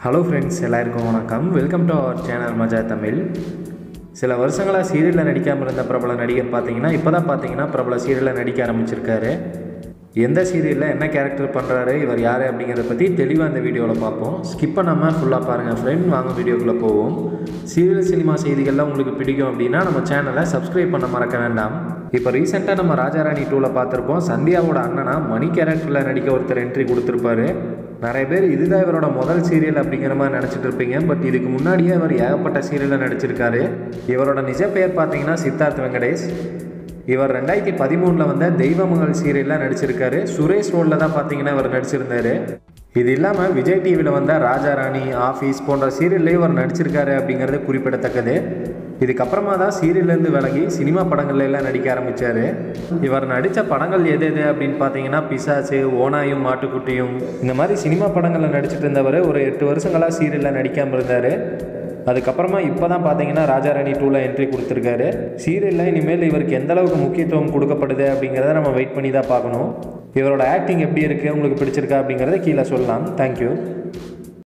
hello friends எல்லாருக்கும் வணக்கம் welcome to our channel மஜா தமிழ் சில வருஷங்களாக சீரியலில் நடிக்காமல் இருந்த பிரபல நடிகர் பார்த்தீங்கன்னா இப்போ தான் பார்த்தீங்கன்னா பிரபல சீரியலில் நடிக்க ஆரம்பிச்சிருக்காரு எந்த சீரியலில் என்ன கேரக்டர் பண்ணுறாரு இவர் யார் அப்படிங்கிறத பற்றி தெளிவாக இந்த வீடியோவில் பார்ப்போம் ஸ்கிப் பண்ணாமல் ஃபுல்லாக பாருங்கள் ஃப்ரெண்ட் வாங்க வீடியோக்குள்ளே போவோம் சீரியல் சினிமா செய்திகள்லாம் உங்களுக்கு பிடிக்கும் அப்படின்னா நம்ம சேனலை சப்ஸ்கிரைப் பண்ண மறக்க வேண்டாம் இப்போ ரீசெண்டாக நம்ம ராஜாராணி டூவில் பார்த்துருப்போம் சந்தியாவோட அண்ணனா மணி கேரக்டரில் நடிக்க ஒருத்தர் என்ட்ரி கொடுத்துருப்பாரு நிறைய பேர் இதுதான் இவரோட முதல் சீரியல் அப்படிங்கிற மாதிரி நினச்சிட்டு இருப்பீங்க பட் இதுக்கு முன்னாடியே இவர் ஏகப்பட்ட சீரியலில் நடிச்சிருக்காரு இவரோட நிஜ பெயர் பார்த்தீங்கன்னா சித்தார்த் வெங்கடேஷ் இவர் ரெண்டாயிரத்தி பதிமூணில் வந்த தெய்வமகள் சீரியலில் நடிச்சிருக்காரு சுரேஷ் ரோலில் தான் பார்த்தீங்கன்னா இவர் நடிச்சிருந்தாரு இது இல்லாமல் விஜய் டிவியில் வந்த ராஜாராணி ஆஃபீஸ் போன்ற சீரியல்லையும் இவர் நடிச்சிருக்காரு அப்படிங்கிறது குறிப்பிடத்தக்கது இதுக்கப்புறமா தான் சீரியல்லேருந்து விலகி சினிமா படங்கள்ல எல்லாம் நடிக்க ஆரம்பித்தார் இவர் நடித்த படங்கள் எது எது அப்படின்னு பார்த்தீங்கன்னா பிசாசு ஓனாயும் மாட்டுக்குட்டியும் இந்த மாதிரி சினிமா படங்களில் நடிச்சிட்டு இருந்தவர் ஒரு எட்டு வருஷங்களாக சீரியலில் நடிக்காமல் இருந்தார் அதுக்கப்புறமா இப்போ தான் பார்த்தீங்கன்னா ராஜாராணி டூவில் என்ட்ரி கொடுத்துருக்காரு சீரியலில் இனிமேல் இவருக்கு எந்த அளவுக்கு முக்கியத்துவம் கொடுக்கப்படுது அப்படிங்கிறத நம்ம வெயிட் பண்ணி தான் பார்க்கணும் இவரோட ஆக்டிங் எப்படி இருக்குது உங்களுக்கு பிடிச்சிருக்கா அப்படிங்கிறத கீழே சொல்லலாம் தேங்க்யூ